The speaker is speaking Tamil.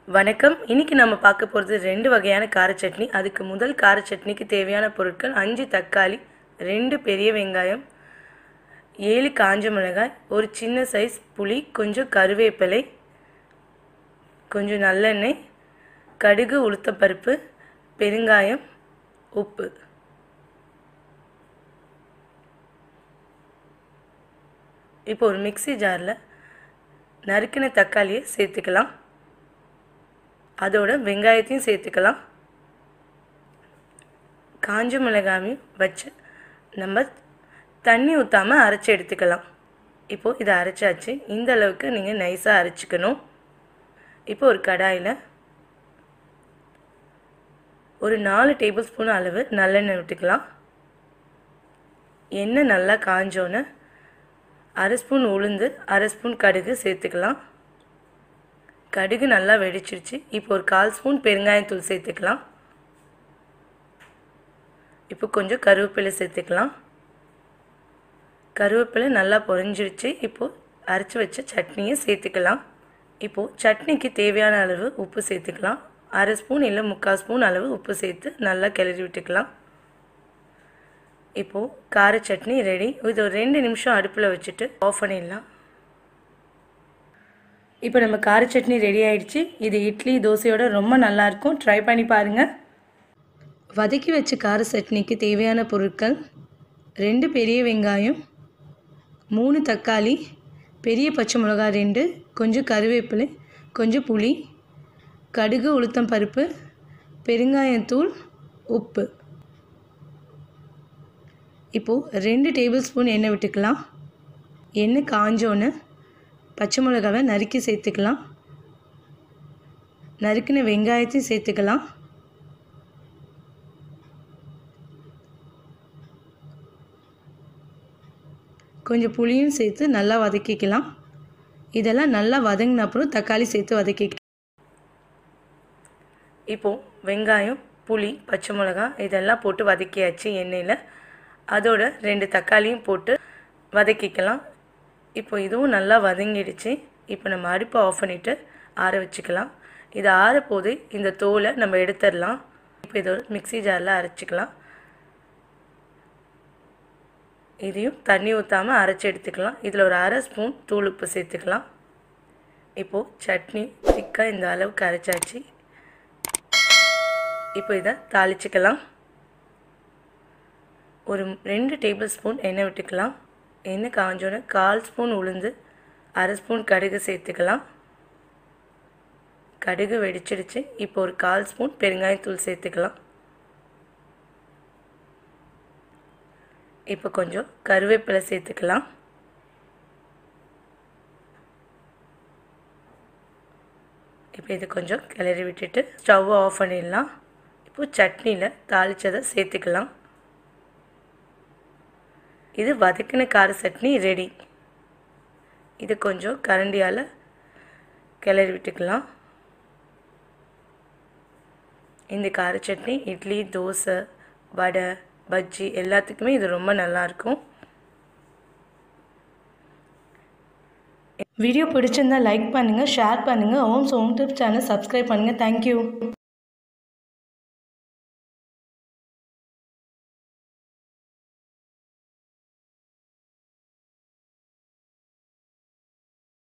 வணக்கம் இன்னைக்கு நம்ம பார்க்க போகிறது ரெண்டு வகையான கார சட்னி அதுக்கு முதல் கார சட்னிக்கு தேவையான பொருட்கள் அஞ்சு தக்காளி ரெண்டு பெரிய வெங்காயம் ஏழு காஞ்ச மிளகாய் ஒரு சின்ன சைஸ் புளி கொஞ்சம் கருவேப்பிலை கொஞ்சம் நல்லெண்ணெய் கடுகு உளுத்தப்பருப்பு பெருங்காயம் உப்பு இப்போ ஒரு மிக்ஸி ஜாரில் நறுக்கின தக்காளியை சேர்த்துக்கலாம் அதோட வெங்காயத்தையும் சேர்த்துக்கலாம் காஞ்ச மிளகாயும் வச்சு நம்ம தண்ணி ஊற்றாமல் அரைச்சி எடுத்துக்கலாம் இப்போது இதை அரைச்சாச்சு இந்த அளவுக்கு நீங்கள் நைஸாக அரைச்சிக்கணும் இப்போ ஒரு கடாயில் ஒரு நாலு டேபிள் ஸ்பூன் அளவு நல்லெண்ணெய் விட்டுக்கலாம் எண்ணெய் நல்லா காஞ்சோன்னே அரை ஸ்பூன் உளுந்து அரை ஸ்பூன் கடுகு சேர்த்துக்கலாம் கடுகு நல்லா வெடிச்சிருச்சு இப்போ ஒரு கால் ஸ்பூன் பெருங்காயத்தூள் சேர்த்துக்கலாம் இப்போ கொஞ்சம் கருவேப்பிலை சேர்த்துக்கலாம் கருவேப்பிலை நல்லா பொரிஞ்சிருச்சு இப்போது அரைச்சி வச்ச சட்னியை சேர்த்துக்கலாம் இப்போது சட்னிக்கு தேவையான அளவு உப்பு சேர்த்துக்கலாம் அரை ஸ்பூன் இல்லை முக்கால் ஸ்பூன் அளவு உப்பு சேர்த்து நல்லா கிளறி விட்டுக்கலாம் இப்போது கார சட்னி ரெடி இது ஒரு ரெண்டு நிமிஷம் அடுப்பில் வச்சுட்டு ஆஃப் பண்ணிடலாம் இப்போ நம்ம கார சட்னி ரெடி ஆயிடுச்சு இது இட்லி தோசையோட ரொம்ப நல்லாயிருக்கும் ட்ரை பண்ணி பாருங்கள் வதக்கி வச்ச கார சட்னிக்கு தேவையான பொருட்கள் ரெண்டு பெரிய வெங்காயம் மூணு தக்காளி பெரிய பச்சை மிளகாய் ரெண்டு கொஞ்சம் கருவேப்பிலை கொஞ்சம் புளி கடுகு உளுத்தம் பருப்பு பெருங்காயத்தூள் உப்பு இப்போது ரெண்டு டேபிள் ஸ்பூன் எண்ணெய் விட்டுக்கலாம் எண்ணெய் காஞ்சோன்னு பச்சை மிளகாவை நறுக்கி சேர்த்துக்கலாம் நறுக்கின வெங்காயத்தையும் சேர்த்துக்கலாம் கொஞ்சம் புளியும் சேர்த்து நல்லா வதக்கிக்கலாம் இதெல்லாம் நல்லா வதங்கின அப்புறம் தக்காளி சேர்த்து வதக்கிக்கலாம் இப்போது வெங்காயம் புளி பச்சை மிளகாய் இதெல்லாம் போட்டு வதக்கியாச்சு எண்ணெயில் அதோட ரெண்டு தக்காளியும் போட்டு வதக்கிக்கலாம் இப்போ இதுவும் நல்லா வதங்கிடுச்சு இப்போ நம்ம அடுப்பை ஆஃப் பண்ணிவிட்டு ஆற வச்சுக்கலாம் இது ஆற போது இந்த தோலை நம்ம எடுத்துடலாம் இப்போ இதை ஒரு மிக்ஸி ஜாரில் அரைச்சிக்கலாம் இதையும் தண்ணி ஊற்றாமல் அரைச்சி எடுத்துக்கலாம் இதில் ஒரு அரை ஸ்பூன் தூள் உப்பு சேர்த்துக்கலாம் இப்போது சட்னி திக்காக இந்த அளவுக்கு அரைச்சாச்சு இப்போ இதை தாளிச்சிக்கலாம் ஒரு ரெண்டு டேபிள் ஸ்பூன் எண்ணெய் விட்டுக்கலாம் எண்ணெய் காஞ்சோன்னே கால் ஸ்பூன் உளுந்து அரை ஸ்பூன் கடுகு சேர்த்துக்கலாம் கடுகு வெடிச்சிடுச்சு இப்போ ஒரு கால் ஸ்பூன் பெருங்காயத்தூள் சேர்த்துக்கலாம் இப்போ கொஞ்சம் கருவேப்பிலை சேர்த்துக்கலாம் இப்போ இது கொஞ்சம் கிளறி விட்டுட்டு ஸ்டவ்வை ஆஃப் பண்ணிடலாம் இப்போது சட்னியில் தாளித்ததை சேர்த்துக்கலாம் இது வதக்கின கார சட்னி ரெடி இது கொஞ்சம் கரண்டியால் கிளறி விட்டுக்கலாம் இந்த கார சட்னி இட்லி தோசை வடை பஜ்ஜி எல்லாத்துக்குமே இது ரொம்ப நல்லாயிருக்கும் வீடியோ பிடிச்சிருந்தா லைக் பண்ணுங்கள் ஷேர் பண்ணுங்கள் ஓம்ஸ் ஹோம் டிப் சேனல் சப்ஸ்கிரைப் பண்ணுங்கள் தேங்க்யூ